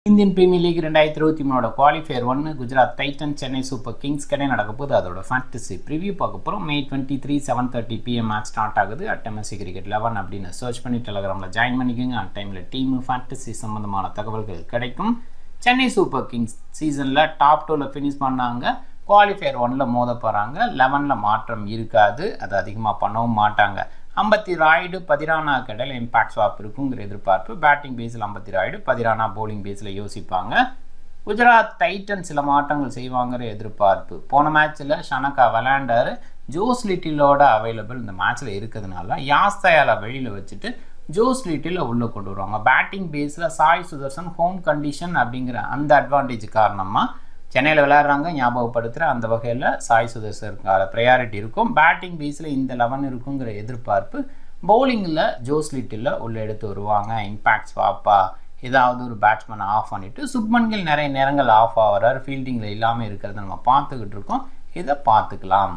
Indian premier league ரெண்டாயிரத்தி இருபத்தி மூணோட குவாலிஃபயர் ஒன்று Gujarat Titan Chennai super kings கடை நடக்க போது அதோட ஃபேண்டசி ப்ரிவியூ பார்க்க போகிறோம் May twenty three seven thirty PM match start ஆகுது அட் எம்எஸ்சி கிரிக்கெட் லெவன் அப்படின்னு சர்ச் பண்ணி டெலகிராமில் ஜாயின் பண்ணிக்கோங்க அட் டைமில் டீமு ஃபேண்டசி சம்மந்தமான தகவல்கள் கிடைக்கும் சென்னை சூப்பர் கிங்ஸ் சீசனில் டாப் டூவில் ஃபினிஷ் பண்ணாங்க குவாலிஃபயர் ஒனில் மோத போகிறாங்க லெவனில் மாற்றம் இருக்காது அது அதிகமாக பண்ணவும் மாட்டாங்க ஐம்பத்தி ராய்டு பதிரானா கடையில் இம்பாக்ட் ஸ்வாப் இருக்குங்கிற எதிர்பார்ப்பு பேட்டிங் பேஸில் ஐம்பத்தி ராய்டு பதிரானா போலிங் பேஸில் யோசிப்பாங்க குஜராத் டைட்டன் சில மாற்றங்கள் செய்வாங்கிற எதிர்பார்ப்பு போன மேட்ச்சில் ஷனக்கா விளையாண்டார் ஜோஸ் லிட்டிலோட அவைலபிள் இந்த மேட்ச்சில் இருக்கிறதுனால யாஸ்தயால வெளியில் வச்சுட்டு ஜோஸ் லிட்டில் உள்ளே கொண்டு வருவாங்க பேட்டிங் பேஸில் சாய் சுதர்சன் ஹோம் கண்டிஷன் அப்படிங்கிற அந்த அட்வான்டேஜ் காரணமாக சென்னையில் விளையாடுறாங்க ஞாபகப்படுத்துகிற அந்த வகையில் சாய் சுதர்சனுக்கான ப்ரையாரிட்டி இருக்கும் பேட்டிங் பேஸில் இந்த லெவன் இருக்குங்கிற எதிர்பார்ப்பு பவுலிங்கில் ஜோஸ் லிட்டில் உள்ளே எடுத்து வருவாங்க இம்பேக்ட் ஸ்வாப்பா ஏதாவது ஒரு பேட்ஸ்மேனை ஆஃப் பண்ணிவிட்டு சுப்மன்கில் நிறைய நேரங்கள் ஆஃப் ஆகிறார் ஃபீல்டிங்கில் இல்லாமல் இருக்கிறத நம்ம பார்த்துக்கிட்டு இருக்கோம் இதை பார்த்துக்கலாம்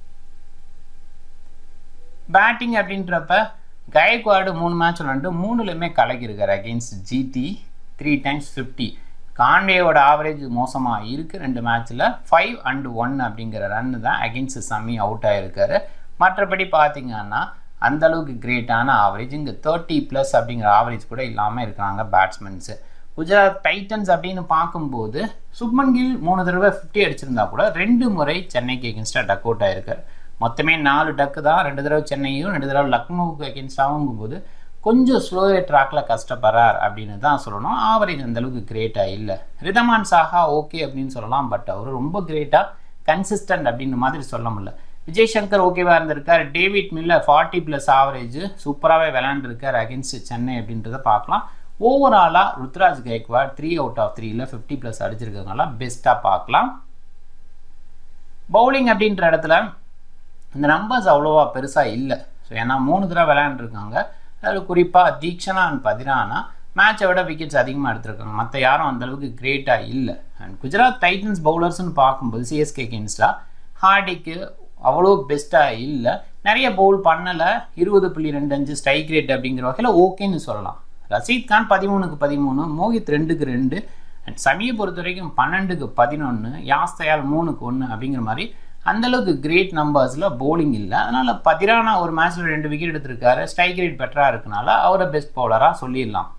பேட்டிங் அப்படின்றப்ப கயக்வாடு மூணு மேட்ச் விளாண்டு மூணுலையுமே கலக்கியிருக்காரு against GT three times fifty கான்வேயோட ஆவரேஜ் மோசமாக இருக்குது ரெண்டு மேட்ச்சில் ஃபைவ் அண்ட் ஒன் அப்படிங்கிற ரன்னு தான் அகெயின்ஸ்ட் சம்மி அவுட் ஆகிருக்காரு மற்றபடி பார்த்தீங்கன்னா அந்தளவுக்கு கிரேட்டான ஆவரேஜ் இங்கே தேர்ட்டி ப்ளஸ் அப்படிங்கிற ஆவரேஜ் கூட இல்லாமல் இருக்கிறாங்க பேட்ஸ்மென்ஸு குஜராத் டைட்டன்ஸ் அப்படின்னு பார்க்கும்போது சுப்மன் கில் மூணு தடவை ஃபிஃப்டி அடிச்சிருந்தா கூட ரெண்டு முறை சென்னைக்கு எகென்ஸ்டாக டக் அவுட் ஆயிருக்காரு மொத்தமே நாலு டக்கு தான் ரெண்டு தடவை சென்னையும் ரெண்டு தடவை லக்னோவுக்கு எகென்ஸ்டாகும் போது கொஞ்சம் ஸ்லோவே ட்ராக்கில் கஷ்டப்படுறார் அப்படின்னு தான் சொல்லணும் ஆவரேஜ் அந்தளவுக்கு கிரேட்டாக இல்லை ரிதமான் சாஹா ஓகே அப்படின்னு சொல்லலாம் பட் அவர் ரொம்ப கிரேட்டாக கன்சிஸ்டன்ட் அப்படின்னு மாதிரி சொல்ல முடியல விஜய் சங்கர் ஓகேவாக இருந்திருக்கார் David Miller forty plus average சூப்பராகவே விளையாண்டுருக்கார் அகென்ஸ்ட் சென்னை அப்படின்றத பார்க்கலாம் ஓவராலாக Ruturaj Gaikwad three out of த்ரீல ஃபிஃப்டி ப்ளஸ் அடிச்சிருக்கிறதுனால பெஸ்ட்டாக பார்க்கலாம் பவுலிங் அப்படின்ற இடத்துல இந்த நம்பர்ஸ் அவ்வளோவா பெருசாக இல்லை ஸோ ஏன்னா மூணு தடவை விளையாண்டுருக்காங்க அதில் குறிப்பாக தீக்ஷனா அண்ட் பதிரானா மேட்சை விட விக்கெட்ஸ் அதிகமாக எடுத்திருக்காங்க மற்ற யாரும் அந்தளவுக்கு கிரேட்டாக இல்லை அண்ட் குஜராத் டைட்டன்ஸ் பவுலர்ஸ்னு பார்க்கும்போது சிஎஸ்கே கென்ஸ்டாக ஹார்டிக்கு அவ்வளோ பெஸ்ட்டாக இல்லை நிறைய பவுல் பண்ணலை இருபது புள்ளி ரெண்டு அஞ்சு ஸ்ட்ரைக் ரேட் அப்படிங்கிற வகையில் ஓகேன்னு சொல்லலாம் ரஷீத் கான் பதிமூணுக்கு பதிமூணு மோகித் ரெண்டுக்கு ரெண்டு அண்ட் சமியை பொறுத்த வரைக்கும் பன்னெண்டுக்கு பதினொன்று யாஸ்தயால் மூணுக்கு ஒன்று அப்படிங்கிற மாதிரி அந்தளவுக்கு கிரேட் நம்பர்ஸில் போலிங் இல்லை அதனால் பதிரானா ஒரு மேட்ச்சில் ரெண்டு விக்கெட் எடுத்திருக்காரு ஸ்ட்ரைக் ரேட் பெட்டராக இருக்கனால அவரை பெஸ்ட் பவுலராக சொல்லிடலாம்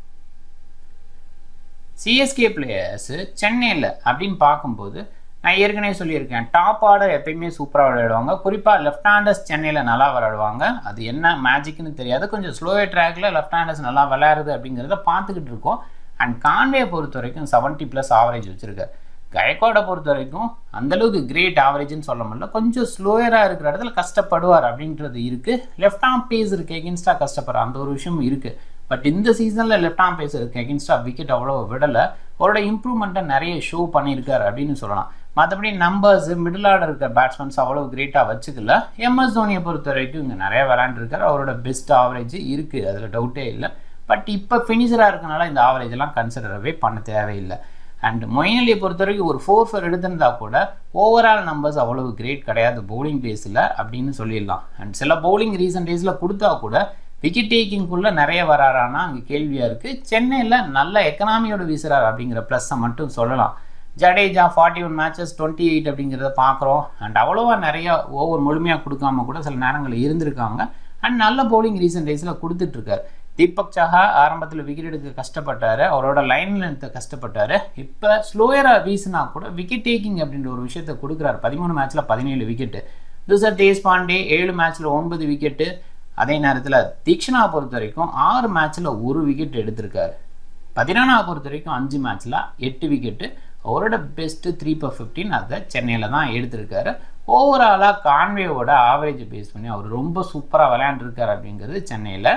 சிஎஸ்கே பிளேயர்ஸு சென்னையில் அப்படின்னு பார்க்கும்போது நான் ஏற்கனவே சொல்லியிருக்கேன் டாப் ஆர்டர் எப்பயுமே சூப்பராக விளையாடுவாங்க குறிப்பாக லெஃப்ட் ஹேண்டர்ஸ் சென்னையில் நல்லா விளையாடுவாங்க அது என்ன மேஜிக்னு தெரியாது கொஞ்சம் ஸ்லோவே ட்ராக்கில் லெஃப்ட் ஹேண்டர்ஸ் நல்லா விளையாடுது அப்படிங்கிறத பார்த்துக்கிட்டு இருக்கோம் அண்ட் கான்வே பொறுத்த வரைக்கும் செவன்ட்டி ப்ளஸ் ஆவரேஜ் வச்சுருக்காரு கயக்கோடை பொறுத்த வரைக்கும் அந்தளவுக்கு கிரேட் ஆவரேஜ்னு சொல்ல முடியல கொஞ்சம் ஸ்லோயராக இருக்கிற இடத்துல கஷ்டப்படுவார் அப்படின்றது இருக்குது லெஃப்ட் ஆம் பேஸ் இருக்குது எகென்ஸ்டாக கஷ்டப்படுற அந்த ஒரு விஷயம் இருக்குது பட் இந்த சீசனில் லெஃப்ட் ஆம் பேஸ் இருக்குது எகென்ஸ்டாக விக்கெட் அவ்வளோ விடலை அவரோட இம்ப்ரூவ்மெண்ட்டை நிறைய ஷோ பண்ணியிருக்காரு அப்படின்னு சொல்லலாம் மற்றபடி நம்பர்ஸ் மிடில் ஆர்டர் இருக்க பேட்ஸ்மேன்ஸ் அவ்வளோ கிரேட்டாக வச்சுக்கல எம்எஸ் தோனியை பொறுத்த வரைக்கும் இங்கே நிறைய விளாண்டுருக்காரு அவரோட பெஸ்ட் ஆவரேஜ் இருக்குது அதில் டவுட்டே இல்லை பட் இப்போ ஃபினிஷராக இருக்கனால இந்த ஆவரேஜ் எல்லாம் கன்சிடரவே பண்ண தேவையில்லை அண்ட் மொயின் பொறுத்த வரைக்கும் ஒரு ஃபோர் ஃபோர் எடுத்திருந்தா கூட ஓவரால் நம்பர்ஸ் அவ்வளவு கிரேட் கிடையாது பவுலிங் பேஸில் அப்படின்னு சொல்லிடலாம் அண்ட் சில பவுலிங் ரீசன்ட் டேஸில் கொடுத்தா கூட விக்கெட் டேக்கிங்குள்ளே நிறைய வராரானா அங்கே கேள்வியாக இருக்குது சென்னையில் நல்ல எக்கனாமியோட வீசுறாரு அப்படிங்கிற ப்ளஸ்ஸை மட்டும் சொல்லலாம் Jadeja forty one matches twenty eight அப்படிங்கிறத பார்க்குறோம் அண்ட் அவ்வளோவா நிறைய ஓவர் முழுமையாக கொடுக்காம கூட சில நேரங்களில் இருந்திருக்காங்க அண்ட் நல்ல பவுலிங் ரீசன்ட் டேஸில் கொடுத்துட்ருக்காரு தீபக் சஹா ஆரம்பத்தில் விக்கெட் எடுக்க கஷ்டப்பட்டார் அவரோட லைன் லென்த்தை கஷ்டப்பட்டார் இப்போ ஸ்லோயராக வீசினா கூட விக்கெட் டேக்கிங் அப்படின்ற ஒரு விஷயத்தை கொடுக்குறாரு பதிமூணு மேட்ச்சில் பதினேழு விக்கெட்டு துசர் தேஷ்பாண்டே ஏழு மேட்ச்சில் ஒன்பது விக்கெட்டு அதே நேரத்தில் தீக்ஷனா பொறுத்த வரைக்கும் ஆறு மேட்ச்சில் ஒரு விக்கெட் எடுத்திருக்காரு பதினானா பொறுத்த வரைக்கும் அஞ்சு மேட்ச்சில் எட்டு விக்கெட்டு அவரோட பெஸ்ட்டு த்ரீ பர் ஃபிஃப்டின் அதை சென்னையில் தான் எடுத்திருக்காரு ஓவராலாக கான்வேவோட ஆவரேஜ் பேஸ் பண்ணி அவர் ரொம்ப சூப்பராக விளையாண்டுருக்காரு அப்படிங்கிறது சென்னையில்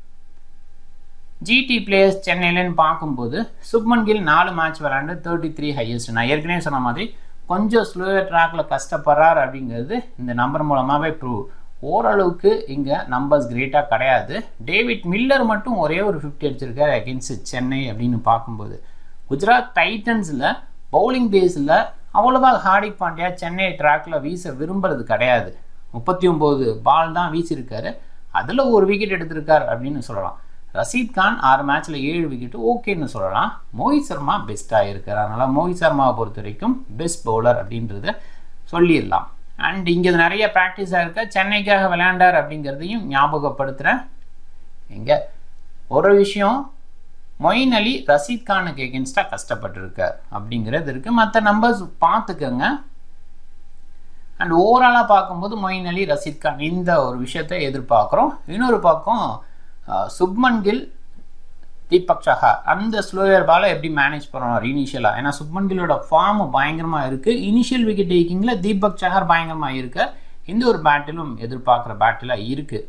ஜிடி பிளேயர்ஸ் சென்னையிலன்னு பார்க்கும்போது சுப்மன் கில் நாலு மேட்ச் விளாண்டு தேர்ட்டி த்ரீ ஹையஸ்ட் நான் ஏற்கனவே சொன்ன மாதிரி கொஞ்சம் ஸ்லோயர் ட்ராக்கில் கஷ்டப்படுறார் அப்படிங்கிறது இந்த நம்பர் மூலமாகவே ப்ரூவ் ஓரளவுக்கு இங்கே நம்பர்ஸ் கிரேட்டாக கிடையாது டேவிட் மில்லர் மட்டும் ஒரே ஒரு ஃபிஃப்டி அடிச்சிருக்காரு அகென்ஸ்ட் சென்னை அப்படின்னு பார்க்கும்போது குஜராத் டைட்டன்ஸில் பவுலிங் பேஸில் அவ்வளோவா ஹார்டிக் பாண்டியா சென்னை ட்ராக்கில் வீச விரும்புறது கிடையாது முப்பத்தி ஒம்பது பால் தான் வீசியிருக்காரு அதில் ஒரு விக்கெட் எடுத்திருக்கார் அப்படின்னு சொல்லலாம் ரஷீத் கான் ஆறு மேட்ச்சில் ஏழு விக்கெட்டு ஓகேன்னு சொல்லலாம் மோஹித் சர்மா பெஸ்ட்டாக இருக்கார் அதனால் மோஹித் சர்மாவை பொறுத்த வரைக்கும் பெஸ்ட் பவுலர் அப்படின்றத சொல்லிடலாம் அண்ட் இங்கே நிறைய ப்ராக்டிஸாக இருக்க சென்னைக்காக விளையாண்டார் அப்படிங்கிறதையும் ஞாபகப்படுத்துகிறேன் எங்கே ஒரு விஷயம் மொயின் அலி ரஷீத் கானுக்கு எகென்ஸ்டாக கஷ்டப்பட்டிருக்கார் அப்படிங்கிறது இருக்குது மற்ற நம்பர்ஸ் பார்த்துக்கோங்க அண்ட் ஓவராலாக பார்க்கும்போது மொயின் அலி ரஷீத் கான் இந்த ஒரு விஷயத்தை எதிர்பார்க்குறோம் இன்னொரு பக்கம் சுப்மன் கில் தீபக் சஹா அந்த ஸ்லோயர் பாலை எப்படி மேனேஜ் பண்ணணும் இனிஷியலாக ஏன்னா சுப்மன் கில்லோட ஃபார்ம் பயங்கரமாக இருக்குது இனிஷியல் விக்கெட் டேக்கிங்கில் தீபக் சஹர் பயங்கரமாக இருக்கு இந்த ஒரு பேட்டிலும் எதிர்பார்க்குற பேட்டிலாக இருக்குது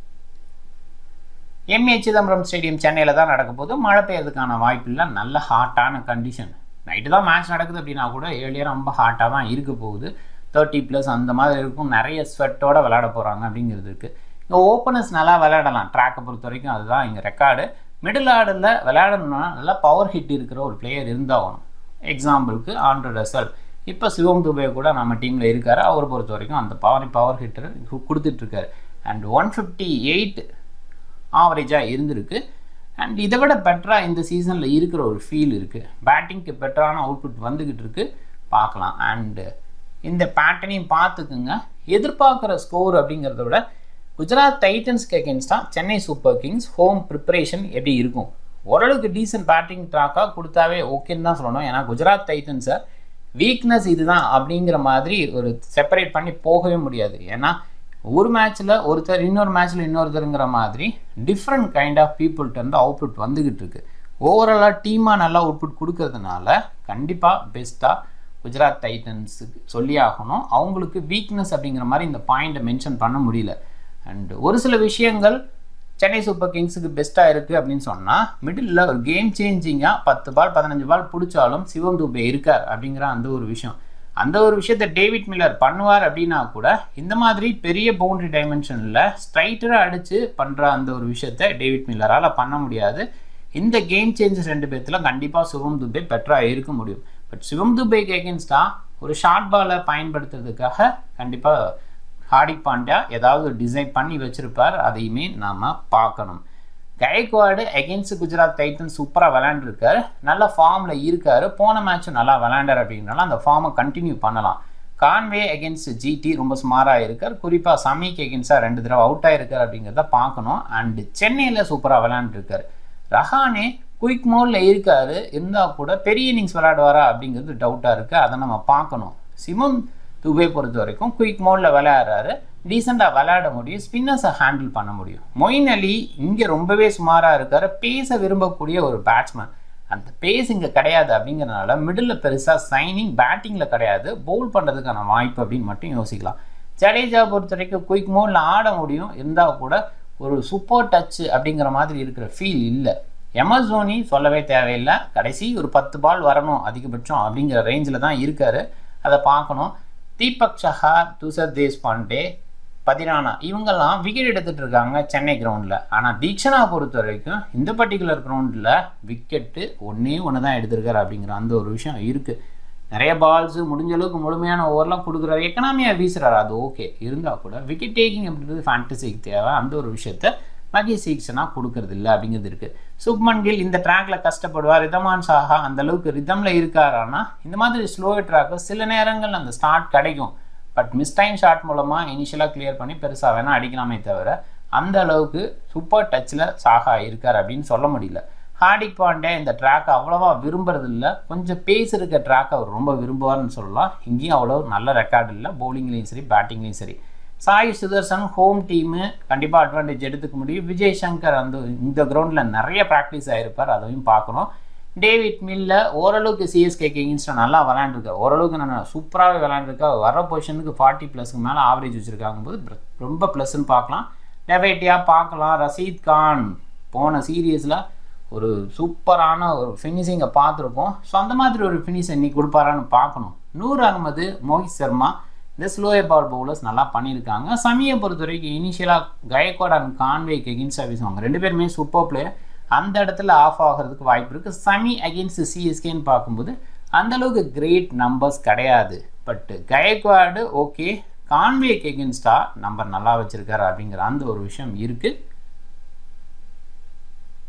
எம்ஏ சிதம்பரம் ஸ்டேடியம் சென்னையில் தான் நடக்க போது மழை பெய்யறதுக்கான வாய்ப்பு இல்லை நல்ல ஹாட்டான கண்டிஷன் நைட்டு தான் மேட்ச் நடக்குது அப்படின்னா கூட ஏழியர் ரொம்ப ஹாட்டாக தான் இருக்க போகுது தேர்ட்டி ப்ளஸ் அந்த மாதிரி இருக்கும் நிறைய ஸ்வெட்டோட விளையாட போகிறாங்க அப்படிங்கிறது இருக்குது இங்கே ஓப்பனர்ஸ் நல்லா விளையாடலாம் ட்ராக்கை பொறுத்த வரைக்கும் அதுதான் இங்கே ரெக்கார்டு மிடில் ஆர்டரில் விளையாடணும்னா நல்லா பவர் ஹிட் இருக்கிற ஒரு பிளேயர் இருந்தாகணும் எக்ஸாம்பிளுக்கு ஆண்ட்ரு ரசல் இப்போ சிவம் துபே கூட நம்ம டீமில் இருக்கார் அவரை பொறுத்த வரைக்கும் அந்த பவர் பவர் ஹிட்டர் கொடுத்துட்ருக்காரு அண்ட் ஒன் ஃபிஃப்டி எயிட் ஆவரேஜாக இருந்திருக்கு அண்ட் இதை விட பெட்டராக இந்த சீசனில் இருக்கிற ஒரு ஃபீல் இருக்குது பேட்டிங்க்கு பெட்டரான அவுட்புட் வந்துக்கிட்டு இருக்கு பார்க்கலாம் அண்டு இந்த பேட்டர்னையும் பார்த்துக்குங்க எதிர்பார்க்குற ஸ்கோர் அப்படிங்கிறத விட குஜராத் டைட்டன்ஸ்க்கு அகேன்ஸ்டாக Chennai super kings home preparation எப்படி இருக்கும் ஓரளவுக்கு டீசென்ட் பேட்டிங் ட்ராக்காக கொடுத்தாவே ஓகேன்னு தான் சொல்லணும் ஏன்னா குஜராத் டைட்டன்ஸை வீக்னஸ் இதுதான் அப்படிங்கிற மாதிரி ஒரு செப்பரேட் பண்ணி போகவே முடியாது ஏன்னா ஒரு மேட்ச்சில் ஒருத்தர் இன்னொரு மேட்ச்சில் இன்னொருத்தருங்கிற மாதிரி டிஃப்ரெண்ட் கைண்ட் ஆஃப் பீப்புள்கிட்ட அவுட்புட் வந்துக்கிட்டு இருக்கு ஓவராலாக டீமாக நல்லா அவுட்புட் கொடுக்கறதுனால கண்டிப்பாக பெஸ்ட்டாக குஜராத் டைட்டன்ஸுக்கு சொல்லி ஆகணும் அவங்களுக்கு வீக்னஸ் அப்படிங்கிற மாதிரி இந்த பாயிண்ட்டை மென்ஷன் பண்ண முடியல அண்ட் ஒரு சில விஷயங்கள் சென்னை சூப்பர் கிங்ஸுக்கு பெஸ்ட்டாக இருக்குது அப்படின்னு சொன்னால் மிடில் ஒரு கேம் சேஞ்சிங்காக பத்து பால் பதினஞ்சு பால் பிடிச்சாலும் சிவம் தூபே இருக்கார் அப்படிங்கிற அந்த ஒரு விஷயம் அந்த ஒரு விஷயத்தை டேவிட் மில்லர் பண்ணுவார் அப்படின்னா கூட இந்த மாதிரி பெரிய பவுண்டரி டைமென்ஷனில் ஸ்ட்ரைட்டராக அடித்து பண்ணுற அந்த ஒரு விஷயத்தை டேவிட் மில்லரால் பண்ண முடியாது இந்த கேம் சேஞ்சஸ் ரெண்டு பேர்த்தில் கண்டிப்பாக சிவம் துபே பெட்டராக இருக்க முடியும் பட் சிவம் துபேக்கு எகென்ஸ்டாக ஒரு ஷார்ட் பாலை பயன்படுத்துறதுக்காக கண்டிப்பாக ஹார்திக் பாண்டியா ஏதாவது டிசைன் பண்ணி வச்சுருப்பார் அதையுமே நாம் பார்க்கணும் கயக்வாடு அகென்ஸ்ட் குஜராத் டைட்டன் சூப்பராக விளையாண்டுருக்காரு நல்ல ஃபார்மில் இருக்கார் போன மேட்ச்சும் நல்லா விளையாண்டார் அப்படின்னால அந்த ஃபார்மை கண்டினியூ பண்ணலாம் கான்வே அகென்ஸ்ட் ஜிடி ரொம்ப ஸ்மாராக இருக்கார் குறிப்பாக சமிக்கு எகென்ஸ்டாக ரெண்டு தடவை அவுட் ஆகிருக்கார் அப்படிங்கிறத பார்க்கணும் அண்டு சென்னையில் சூப்பராக விளையாண்டுருக்காரு ரஹானே குயிக் மோடில் இருக்கார் இருந்தால் கூட பெரிய இன்னிங்ஸ் விளையாடுவாரா அப்படிங்கிறது டவுட்டாக இருக்குது அதை நம்ம பார்க்கணும் சிமம் துபே பொறுத்த வரைக்கும் குயிக் மோடில் விளையாடுறாரு டீசெண்டாக விளையாட முடியும் ஸ்பின்னர்ஸை ஹேண்டில் பண்ண முடியும் மொயின் அலி இங்கே ரொம்பவே சுமாராக இருக்கார் பேச விரும்பக்கூடிய ஒரு பேட்ஸ்மேன் அந்த பேஸ் இங்கே கிடையாது அப்படிங்கிறனால மிடில் பெருசாக சைனிங் பேட்டிங்கில் கிடையாது பவுல் பண்ணுறதுக்கான வாய்ப்பு அப்படின்னு மட்டும் யோசிக்கலாம் ஜடேஜா பொறுத்த வரைக்கும் குயிக் மோடில் ஆட முடியும் இருந்தால் கூட ஒரு சூப்பர் டச்சு அப்படிங்கிற மாதிரி இருக்கிற ஃபீல் இல்லை எமர்சோனி சொல்லவே தேவையில்லை கடைசி ஒரு பத்து பால் வரணும் அதிகபட்சம் அப்படிங்கிற ரேஞ்சில் தான் இருக்கார் அதை பார்க்கணும் தீபக் சஹா துஷர் தேஷ்பாண்டே பதினானா இவங்கெல்லாம் விக்கெட் எடுத்துகிட்டு இருக்காங்க சென்னை கிரவுண்டில் ஆனால் தீக்ஷனா பொறுத்த வரைக்கும் இந்த பர்டிகுலர் கிரவுண்டில் விக்கெட்டு ஒன்றே ஒன்று தான் எடுத்திருக்காரு அப்படிங்கிற அந்த ஒரு விஷயம் இருக்குது நிறைய பால்ஸு முடிஞ்ச அளவுக்கு முழுமையான ஓவர்லாம் கொடுக்குறாரு எக்கனாமியாக வீசுறாரு அது ஓகே இருந்தால் கூட விக்கெட் டேக்கிங் அப்படின்றது ஃபேண்டசிக்கு தேவை அந்த ஒரு விஷயத்த மகேஷ் சீக்ஷனாக கொடுக்கறது இல்லை அப்படிங்கிறது இருக்குது சுப்மன் கில் இந்த ட்ராக்ல கஷ்டப்படுவார் ரிதமான் சாஹா அந்த அளவுக்கு ரிதமில் இருக்காரானா இந்த மாதிரி ஸ்லோ ட்ராக்கு சில நேரங்கள் அந்த ஸ்டார்ட் கிடைக்கும் பட் மிஸ் டைம் ஷாட் மூலமாக இனிஷியலாக கிளியர் பண்ணி பெருசாக வேணால் அடிக்கலாமே தவிர அந்த அளவுக்கு சூப்பர் டச்சில் சாஹா இருக்கார் அப்படின்னு சொல்ல முடியல ஹார்டிக் பாண்டே இந்த ட்ராக் அவ்வளோவா விரும்புறது இல்லை கொஞ்சம் பேஸ் இருக்க ட்ராக் அவர் ரொம்ப விரும்புவார்னு சொல்லலாம் இங்கேயும் அவ்வளோ நல்ல ரெக்கார்டு இல்லை பவுலிங்லேயும் சரி பேட்டிங்லேயும் சரி சாய் சுதர்சன் ஹோம் டீமு கண்டிப்பாக அட்வான்டேஜ் எடுத்துக்க முடியும் விஜய் சங்கர் அந்த இந்த கிரவுண்டில் நிறைய ப்ராக்டிஸ் ஆகிருப்பார் அதையும் பார்க்கணும் டேவிட் மில்ல ஓரளவுக்கு சிஎஸ்கேக்கு எகின்ஸ்டாக நல்லா விளையாண்டுருக்கார் ஓரளவுக்கு நான் சூப்பராகவே விளையாண்டுருக்கா வர பொசிஷனுக்கு ஃபார்ட்டி ப்ளஸ்க்கு மேலே ஆவரேஜ் வச்சுருக்காங்க போது ரொம்ப ப்ளஸ்ன்னு பார்க்கலாம் டெவைட்டியாக பார்க்கலாம் ரஷீத் கான் போன சீரியஸில் ஒரு சூப்பரான ஒரு ஃபினிஷிங்கை பார்த்துருக்கோம் ஸோ அந்த மாதிரி ஒரு ஃபினிஷ் இன்னைக்கு கொடுப்பாரான்னு பார்க்கணும் நூர் அகமது மோஹித் சர்மா இந்த ஸ்லோயர் பால் பவுலர்ஸ் நல்லா பண்ணியிருக்காங்க சமியை பொறுத்த வரைக்கும் இனிஷியலாக கயக்வாட் அண்ட் கான்வேக்கு எகின்ஸ்ட் சர்வீஸ் அவங்க ரெண்டு பேருமே சூப்பர் பிளேயர் அந்த இடத்துல ஆஃப் ஆகிறதுக்கு வாய்ப்பு இருக்குது சமி அகெயின்ஸ்ட் சிஎஸ்கேன்னு பார்க்கும்போது அந்தளவுக்கு கிரேட் நம்பர்ஸ் கிடையாது பட் கயக்வாடு ஓகே கான்வேக்கு எகென்ஸ்டாக நம்பர் நல்லா வச்சுருக்காரு அப்படிங்கிற அந்த ஒரு விஷயம் இருக்குது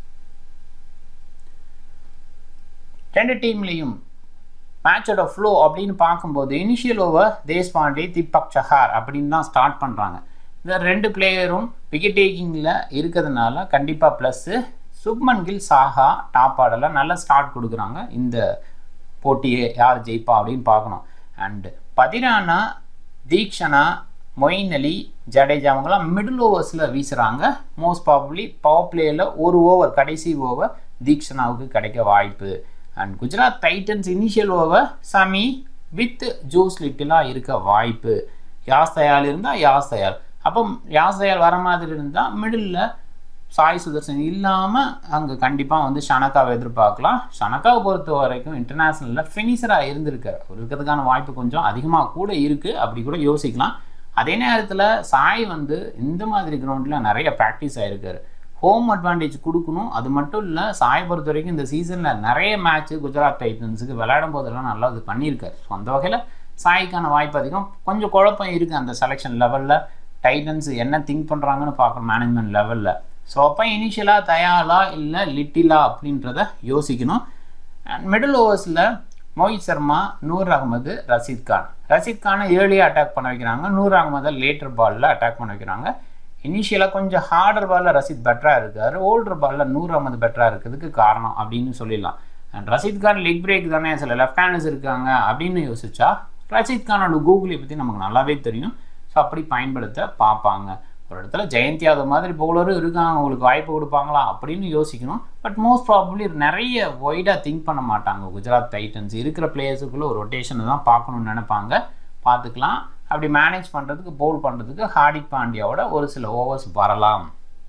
ரெண்டு டீம்லேயும் மேட்சோட ஃப்ளோ அப்படின்னு பார்க்கும்போது இனிஷியல் ஓவர் தேஷ்பாண்டே தீபக் சஹார் அப்படின்னு தான் ஸ்டார்ட் பண்ணுறாங்க இந்த ரெண்டு பிளேயரும் விக்கெட் டேக்கிங்கில் இருக்கிறதுனால கண்டிப்பாக ப்ளஸ்ஸு சுப்மன் கில் சாஹா டாப் ஆர்டரில் நல்ல ஸ்டார்ட் கொடுக்குறாங்க இந்த போட்டியை யார் ஜெயிப்பா அப்படின்னு பார்க்கணும் அண்டு பதினானா தீக்ஷனா மொயின் அலி ஜடேஜா அவங்களாம் மிடில் ஓவர்ஸில் வீசுகிறாங்க மோஸ்ட் ப்ராபப்ளி பவர் பிளேயில் ஒரு ஓவர் கடைசி ஓவர் தீக்ஷனாவுக்கு கிடைக்க வாய்ப்பு and Gujarat Titans initial over Shami with juice லிட்டிலாக இருக்க வாய்ப்பு யாஸ் தயால் இருந்தால் யாஸ் தயால் அப்போ யாஸ் தயால் வர மாதிரி இருந்தால் மிடில் சாய் சுதர்சன் இல்லாமல் அங்கே கண்டிப்பாக வந்து ஷனக்காவை எதிர்பார்க்கலாம் ஷனக்காவை பொறுத்த வரைக்கும் இன்டர்நேஷ்னலில் ஃபினிஷராக இருந்திருக்கார் இருக்கிறதுக்கான வாய்ப்பு கொஞ்சம் அதிகமாக கூட இருக்குது அப்படி கூட யோசிக்கலாம் அதே நேரத்தில் சாய் வந்து இந்த மாதிரி கிரவுண்டில் நிறைய ப்ராக்டிஸ் ஆகிருக்காரு ஹோம் அட்வான்டேஜ் கொடுக்கணும் அது மட்டும் இல்லை சாய் பொறுத்த வரைக்கும் இந்த சீசனில் நிறைய மேட்ச்சு குஜராத் டைட்டன்ஸுக்கு விளையாடும் போதெல்லாம் நல்லா இது பண்ணியிருக்காரு ஸோ அந்த வகையில் சாய்க்கான வாய்ப்பு அதிகம் கொஞ்சம் குழப்பம் இருக்குது அந்த செலெக்ஷன் லெவலில் டைட்டன்ஸ் என்ன திங்க் பண்ணுறாங்கன்னு பார்க்கணும் மேனேஜ்மெண்ட் லெவலில் ஸோ அப்போ இனிஷியலாக தயாலா இல்லை லிட்டிலா அப்படின்றத யோசிக்கணும் அண்ட் மிடில் ஓவர்ஸில் மோஹித் சர்மா நூர் அகமது ரஷீத் கான் ரஷீத் கானை ஏர்லியாக அட்டாக் பண்ண வைக்கிறாங்க நூர் அகமதை லேட்டர் பாலில் அட்டாக் பண்ண வைக்கிறாங்க இனிஷியலாக கொஞ்சம் ஹார்டர் பாலில் ரஷீத் பெட்டராக இருக்கார் ஓல்டர் பாலில் நூர் அகமது பெட்டராக இருக்கிறதுக்கு காரணம் அப்படின்னு சொல்லிடலாம் and Rashid Khan leg break தானே சில லெஃப்ட் ஹேண்டர்ஸ் இருக்காங்க அப்படின்னு யோசிச்சா ரஷீத் கானோட கூகுளை பற்றி நமக்கு நல்லாவே தெரியும் ஸோ அப்படி பயன்படுத்த பார்ப்பாங்க ஒரு இடத்துல ஜெயந்த் யாதவ் மாதிரி பவுலரும் இருக்காங்க அவங்களுக்கு வாய்ப்பு கொடுப்பாங்களா அப்படின்னு யோசிக்கணும் பட் மோஸ்ட் ப்ராபப்ளி நிறைய ஒய்டாக திங்க் பண்ண மாட்டாங்க குஜராத் டைட்டன்ஸ் இருக்கிற பிளேயர்ஸுக்குள்ளே ஒரு ரொட்டேஷனை தான் பார்க்கணும்னு நினைப்பாங்க பார்த்துக்கலாம் அப்படி மேனேஜ் பண்ணுறதுக்கு பவுல் பண்ணுறதுக்கு ஹார்திக் பாண்டியாவோட ஒரு சில ஓவர்ஸ் வரலாம்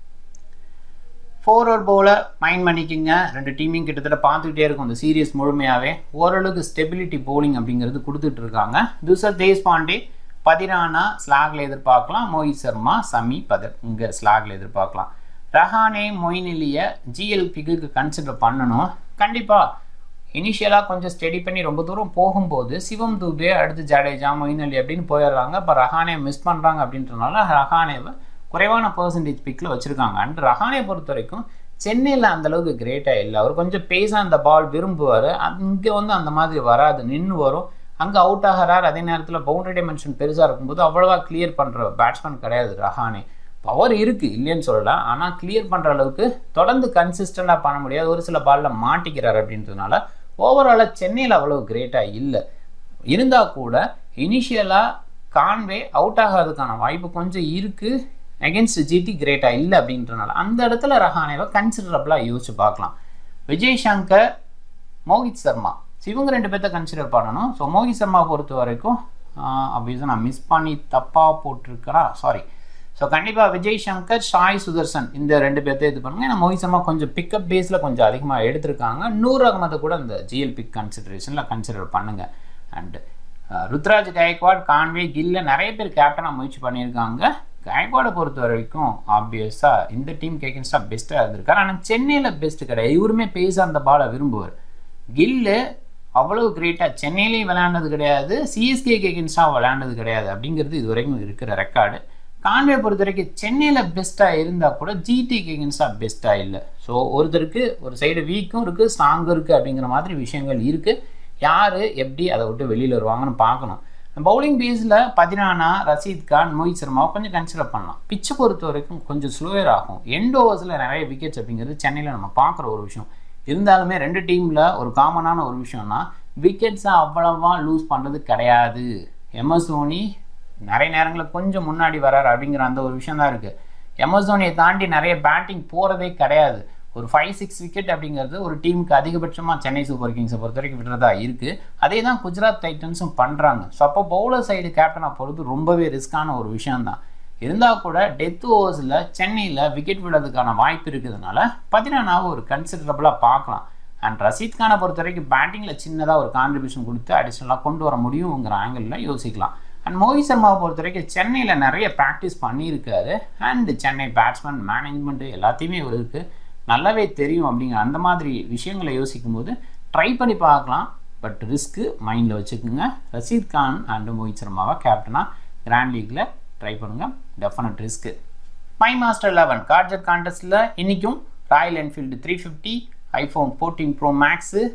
ஃபோர் ஓவர் பவுலர் மைண்ட் பண்ணிக்கிங்க ரெண்டு டீமையும் கிட்டத்தட்ட பார்த்துக்கிட்டே இருக்கும் இந்த சீரியஸ் முழுமையாகவே ஓரளவுக்கு ஸ்டெபிலிட்டி பவுலிங் அப்படிங்கிறது கொடுத்துட்டு இருக்காங்க துசர் தேஷ்பாண்டே பதினானா ஸ்லாக்ல எதிர்பார்க்கலாம் மோஹித் சர்மா சமி பதர் இங்கே ஸ்லாக்ல எதிர்பார்க்கலாம் ரஹானே மொயினிலிய ஜிஎல்பிக்கு கன்சிடர் பண்ணணும் கண்டிப்பாக இனிஷியலாக கொஞ்சம் ஸ்டடி பண்ணி ரொம்ப தூரம் போகும்போது சிவம் தூபே அடுத்து ஜடேஜா மொயின் அலி அப்படின்னு போயிடுறாங்க இப்போ ரஹானே மிஸ் பண்ணுறாங்க அப்படின்றனால ரஹானேவை குறைவான பர்சன்டேஜ் பிக்கில் வச்சுருக்காங்க அண்ட் ரஹானே பொறுத்த வரைக்கும் சென்னையில் அந்தளவுக்கு கிரேட்டாக இல்லை அவர் கொஞ்சம் பேஸாக அந்த பால் விரும்புவார் இங்கே வந்து அந்த மாதிரி வராது நின்று வரும் அங்கே அவுட் ஆகிறார் அதே நேரத்தில் பவுண்டரி டைமென்ஷன் பெருசாக இருக்கும்போது அவ்வளோவா கிளியர் பண்ணுற பேட்ஸ்மேன் கிடையாது ரஹானே பவர் இருக்குது இல்லைன்னு சொல்லலாம் ஆனால் கிளியர் பண்ணுற அளவுக்கு தொடர்ந்து கன்சிஸ்டண்ட்டாக பண்ண முடியாது ஒரு சில பாலில் மாட்டிக்கிறார் அப்படின்றதுனால ஓவராலாக சென்னையில் அவ்வளோ கிரேட்டாக இல்லை இருந்தால் கூட இனிஷியலாக கான்வே அவுட் ஆகாததுக்கான வாய்ப்பு கொஞ்சம் இருக்குது அகென்ஸ்ட் ஜிடி கிரேட்டாக இல்லை அப்படின்றனால அந்த இடத்துல ரஹானேவை கன்சிடரபிளாக யோசிச்சு பார்க்கலாம் விஜய் சங்கர் மோஹித் சர்மா இவங்க ரெண்டு பேர்த்த கன்சிடர் பண்ணணும் ஸோ மோஹித் சர்மா பொறுத்த வரைக்கும் அப்படி நான் மிஸ் பண்ணி தப்பாக போட்டிருக்கிறா சாரி ஸோ கண்டிப்பாக விஜய் சங்கர் ஷாய் சுதர்சன் இந்த ரெண்டு பேர்த்த இது பண்ணுங்க ஏன்னா மோஹித் சர்மா கொஞ்சம் பிக்கப் பேஸில் கொஞ்சம் அதிகமாக எடுத்திருக்காங்க நூறு அகமதை கூட இந்த ஜிஎல் பிக் கன்சிடரேஷனில் கன்சிடர் பண்ணுங்கள் அண்டு ருத்ராஜ் கயக்வாட் கான்வே கில்ல நிறைய பேர் கேப்டனாக முயற்சி பண்ணியிருக்காங்க கயக்வாடை பொறுத்த வரைக்கும் ஆப்வியஸாக இந்த டீம் கேக்கன்ஸ்டாக பெஸ்ட்டாக இருந்திருக்காரு ஆனால் சென்னையில் பெஸ்ட்டு கிடையாது இவருமே பேச அந்த பாலை விரும்புவார் கில்லு அவ்வளவு கிரேட்டாக சென்னையிலையும் விளையாண்டது கிடையாது சிஎஸ்கே கேகன்ஸாக விளையாண்டது கிடையாது அப்படிங்கிறது இது வரைக்கும் இருக்கிற ரெக்கார்டு கான்வே பொறுத்த வரைக்கும் சென்னையில் பெஸ்ட்டாக இருந்தால் கூட ஜிடி கேகன்ஸாக பெஸ்ட்டாக இல்லை ஸோ ஒருத்தருக்கு ஒரு சைடு வீக்கும் இருக்குது ஸ்ட்ராங்கும் இருக்குது அப்படிங்கிற மாதிரி விஷயங்கள் இருக்குது யார் எப்படி அதை விட்டு வெளியில் வருவாங்கன்னு பார்க்கணும் பவுலிங் பேஸில் பதினானா ரஷீத் கான் மோஹித் சர்மாவை கொஞ்சம் கன்சிடர் பண்ணலாம் பிச்சை பொறுத்த வரைக்கும் கொஞ்சம் ஸ்லோயர் ஆகும் எண்ட் ஓவர்ஸில் நிறைய விக்கெட்ஸ் அப்படிங்கிறது சென்னையில் நம்ம பார்க்குற ஒரு விஷயம் இருந்தாலுமே ரெண்டு டீமில் ஒரு காமனான ஒரு விஷயம்னா விக்கெட்ஸை அவ்வளவா லூஸ் பண்ணுறது கிடையாது எம்எஸ் தோனி நிறைய நேரங்களில் கொஞ்சம் முன்னாடி வராரு அப்படிங்கிற அந்த ஒரு விஷயம் தான் இருக்குது எம்எஸ் தோனியை தாண்டி நிறைய பேட்டிங் போகிறதே கிடையாது ஒரு ஃபைவ் சிக்ஸ் விக்கெட் அப்படிங்கிறது ஒரு டீமுக்கு அதிகபட்சமாக சென்னை சூப்பர் கிங்ஸை பொறுத்த வரைக்கும் விடுறதா இருக்குது அதே தான் குஜராத் டைட்டன்ஸும் பண்ணுறாங்க ஸோ அப்போ பவுலர் சைடு கேப்டனாக போகிறது ரொம்பவே ரிஸ்க்கான ஒரு விஷயம்தான் இருந்தால் கூட டெத் ஓவர்ஸில் சென்னையில் விக்கெட் விடுறதுக்கான வாய்ப்பு இருக்கிறதுனால பதினானாவை ஒரு கன்சிடரபுளாக பார்க்கலாம் அண்ட் ரஷீத் கானை பொறுத்த வரைக்கும் பேட்டிங்கில் சின்னதாக ஒரு கான்ட்ரிபியூஷன் கொடுத்து அடிஷ்னலாக கொண்டு வர முடியுங்கிற ஆங்கிளில் யோசிக்கலாம் அண்ட் மோஹித் சர்மாவை பொறுத்த வரைக்கும் சென்னையில் நிறைய ப்ராக்டிஸ் பண்ணியிருக்காரு அண்ட் சென்னை பேட்ஸ்மேன் மேனேஜ்மெண்ட்டு எல்லாத்தையுமே இவருக்கு நல்லாவே தெரியும் அப்படிங்கிற அந்த மாதிரி விஷயங்களை யோசிக்கும் போது ட்ரை பண்ணி பார்க்கலாம் பட் ரிஸ்க்கு மைண்டில் வச்சுக்கோங்க ரஷீத் கான் அண்ட் மோஹித் சர்மாவை கேப்டனாக கிராண்ட் லீக்கில் ட்ரை பண்ணுங்கள் definite risk my master eleven கார்ஜர் கான்டெஸ்ட்டில் இன்றைக்கும் Royal Enfield three fifty iPhone fourteen pro max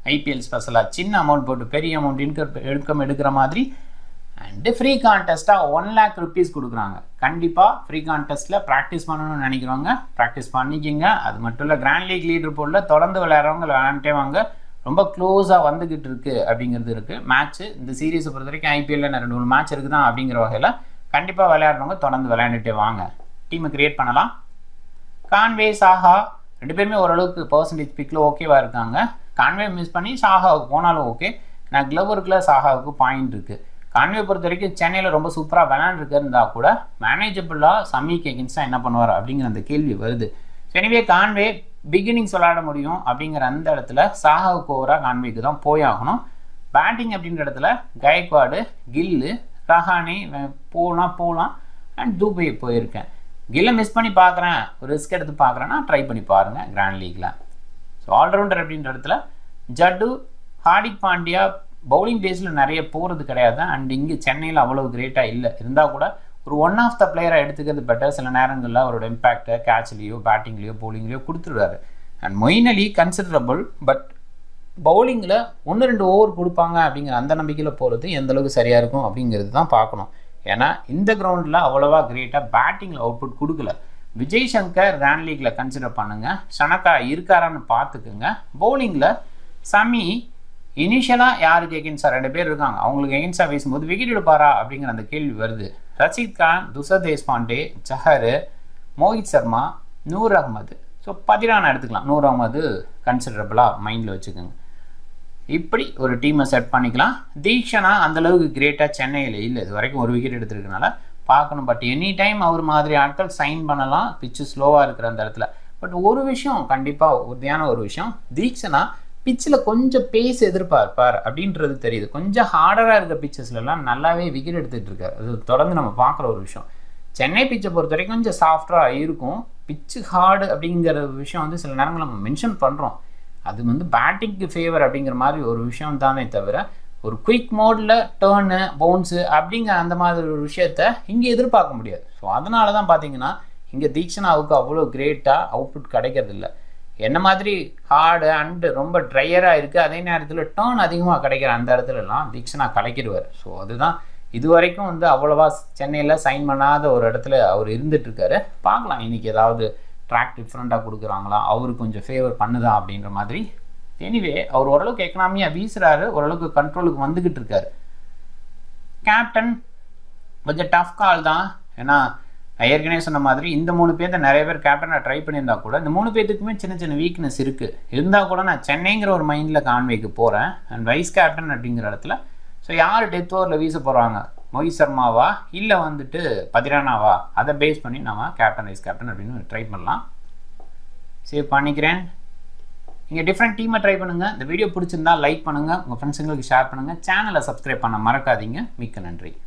IPL ஸ்பெஷலாக சின்ன அமௌண்ட் போட்டு பெரிய அமௌண்ட் இன்கம் இன்கம் எடுக்கிற மாதிரி அண்டு ஃப்ரீ கான்டெஸ்ட்டாக ஒன் லேக் ருபீஸ் கொடுக்குறாங்க கண்டிப்பாக ஃப்ரீ கான்டெஸ்ட்டில் ப்ராக்டிஸ் பண்ணணும்னு நினைக்கிறவங்க ப்ராக்டிஸ் பண்ணிக்கிங்க அது மட்டும் இல்லை கிராண்ட் லீக் லீடர் போர்டில் தொடர்ந்து விளையாடுறவங்க விளையாண்டே வாங்க ரொம்ப க்ளோஸாக வந்துக்கிட்டு இருக்கு அப்படிங்கிறது இருக்குது மேட்ச்சு இந்த சீரீஸை பொறுத்த வரைக்கும் ஐபிஎல்ல ரெண்டு மூணு மேட்ச் இருக்குதான் அப்படிங்கிற வகையில் கண்டிப்பாக விளையாடுறவங்க தொடர்ந்து விளையாண்டுட்டே வாங்க டீமை கிரியேட் பண்ணலாம் கான்வே சாஹா ரெண்டு பேருமே ஓரளவுக்கு பர்சன்டேஜ் பிக்கில் ஓகேவா இருக்காங்க கான்வே மிஸ் பண்ணி சாஹாவுக்கு போனாலும் ஓகே நான் க்ளவருக்குள்ள சாஹாவுக்கு பாயிண்ட் இருக்குது கான்வே பொறுத்த வரைக்கும் சென்னையில் ரொம்ப சூப்பராக விளையாண்டுருக்கிருந்தா கூட மேனேஜபிளாக சமிக்கு எகென்ஸ்டாக என்ன பண்ணுவார் அப்படிங்கிற அந்த கேள்வி வருது எனிவே கான்வே பிகினிங்ஸ் விளாட முடியும் அப்படிங்கிற அந்த இடத்துல சாஹாவுக்கு ஓவராக கான்வேக்கு தான் போயாகணும் பேட்டிங் அப்படின்ற இடத்துல கயக்வாடு கில்லு ரஹானி போகலாம் போகலாம் அண்ட் தூபை போயிருக்கேன் கில்லை மிஸ் பண்ணி பார்க்குறேன் ஒரு ரிஸ்க் எடுத்து பார்க்குறேன்னா ட்ரை பண்ணி பாருங்கள் கிராண்ட் லீக்கில் ஸோ ஆல்ரவுண்டர் அப்படின்ற இடத்துல ஜட்டு ஹார்திக் பாண்டியா பவுலிங் பேஸில் நிறைய போகிறது கிடையாது அண்ட் இங்கே சென்னையில் அவ்வளோ கிரேட்டாக இல்லை இருந்தால் கூட ஒரு ஒன் ஆஃப் த பிளேயரை எடுத்துக்கிறது பெட்டர் சில நேரங்களில் அவரோட இம்பேக்டை கேட்ச்லேயோ பேட்டிங்லேயோ பவுலிங்லேயோ கொடுத்துருவாரு and Moeen Ali considerable but பவுலிங்கில் ஒன்று ரெண்டு ஓவர் கொடுப்பாங்க அப்படிங்கிற அந்த நம்பிக்கையில் போகிறது எந்த அளவுக்கு சரியாக இருக்கும் அப்படிங்கிறது தான் பார்க்கணும் ஏன்னா இந்த கிரவுண்டில் அவ்வளோவா கிரேட்டாக பேட்டிங்கில் அவுட்புட் கொடுக்கல விஜய் சங்கர் கிராண்ட் லீக்கில் கன்சிடர் பண்ணுங்கள் சனக்கா இருக்காரான்னு பார்த்துக்குங்க பவுலிங்கில் சமி இனிஷியலாக யாருக்கு எகென்ஸ்டாக ரெண்டு பேர் இருக்காங்க அவங்களுக்கு எகென்ஸ்டாக வீசும்போது விக்கெட் எடுப்பாரா அப்படிங்கிற அந்த கேள்வி வருது ரஷீத் கான் துசர் தேஷ்பாண்டே ஜஹர் மோஹித் சர்மா நூர் அகமது ஸோ பதினான எடுத்துக்கலாம் நூர் அகமது கன்சிடரபிளாக மைண்டில் வச்சுக்கோங்க இப்படி ஒரு டீமை செட் பண்ணிக்கலாம் தீக்ஷனா அந்தளவுக்கு கிரேட்டாக சென்னையில் இல்லை இது வரைக்கும் ஒரு விக்கெட் எடுத்துருக்கனால பார்க்கணும் பட் எனி டைம் அவர் மாதிரி ஆட்கள் சைன் பண்ணலாம் பிச்சு ஸ்லோவாக இருக்கிற அந்த இடத்துல பட் ஒரு விஷயம் கண்டிப்பாக உறுதியான ஒரு விஷயம் தீக்ஷனா பிச்சில் கொஞ்சம் பேஸ் எதிர்பார்ப்பார் அப்படின்றது தெரியுது கொஞ்சம் ஹார்டராக இருக்க பிச்சஸ்லலாம் நல்லாவே விக்கெட் எடுத்துகிட்டு இருக்காரு அது தொடர்ந்து நம்ம பார்க்குற ஒரு விஷயம் சென்னை பிச்சை பொறுத்த வரைக்கும் கொஞ்சம் சாஃப்டாக இருக்கும் பிச்சு ஹார்டு அப்படிங்கிற விஷயம் வந்து சில நேரங்கள் நம்ம மென்ஷன் பண்ணுறோம் அது வந்து பேட்டிங்க்கு ஃபேவர் அப்படிங்கிற மாதிரி ஒரு விஷயம் தானே தவிர ஒரு குயிக் மோடில் டேர்னு பவுன்ஸு அப்படிங்கிற அந்த மாதிரி ஒரு விஷயத்த இங்கே எதிர்பார்க்க முடியாது ஸோ அதனால தான் பார்த்தீங்கன்னா இங்கே தீக்ஷனாவுக்கு அவ்வளோ கிரேட்டாக அவுட்புட் கிடைக்கிறதில்ல என்ன மாதிரி ஹார்டு அண்டு ரொம்ப ட்ரையராக இருக்குது அதே நேரத்தில் டேர்ன் அதிகமாக கிடைக்கிற அந்த இடத்துலலாம் தீக்ஷனா கலைக்கிடுவார் ஸோ அதுதான் இது வரைக்கும் வந்து அவ்வளோவா சென்னையில் சைன் பண்ணாத ஒரு இடத்துல அவர் இருந்துகிட்ருக்காரு பார்க்கலாம் இன்றைக்கி ஏதாவது ட்ராக் டிஃப்ரெண்ட்டாக கொடுக்குறாங்களா அவரு கொஞ்சம் ஃபேவர் பண்ணுதா அப்படின்ற மாதிரி எனிவே அவர் ஓரளவுக்கு எக்கனாமியாக வீசுகிறாரு ஓரளவுக்கு கண்ட்ரோலுக்கு வந்துக்கிட்டு இருக்காரு கேப்டன் கொஞ்சம் டஃப் கால் தான் ஏன்னா நான் ஏற்கனவே சொன்ன மாதிரி இந்த மூணு பேர்த்த நிறைய பேர் கேப்டனாக ட்ரை பண்ணியிருந்தா கூட இந்த மூணு பேர்த்துக்குமே சின்ன சின்ன வீக்னஸ் இருக்குது இருந்தால் கூட நான் சென்னைங்கிற ஒரு மைண்டில் கான்வேக்கு போகிறேன் அண்ட் வைஸ் கேப்டன் அப்படிங்கிற இடத்துல ஸோ யார் டெத் ஓவரில் வீச போகிறாங்க மோஹித் சர்மாவா இல்லை வந்துட்டு பதிரானாவா அதை பேஸ் பண்ணி நம்ம கேப்டன் வைஸ் கேப்டன் அப்படின்னு ட்ரை பண்ணலாம் சேவ் பண்ணிக்கிறேன் நீங்கள் டிஃப்ரெண்ட் டீமை ட்ரை பண்ணுங்கள் இந்த வீடியோ பிடிச்சிருந்தா லைக் பண்ணுங்கள் உங்கள் ஃப்ரெண்ட்ஸுங்களுக்கு ஷேர் பண்ணுங்கள் சேனலை சப்ஸ்கிரைப் பண்ண மறக்காதீங்க மிக்க நன்றி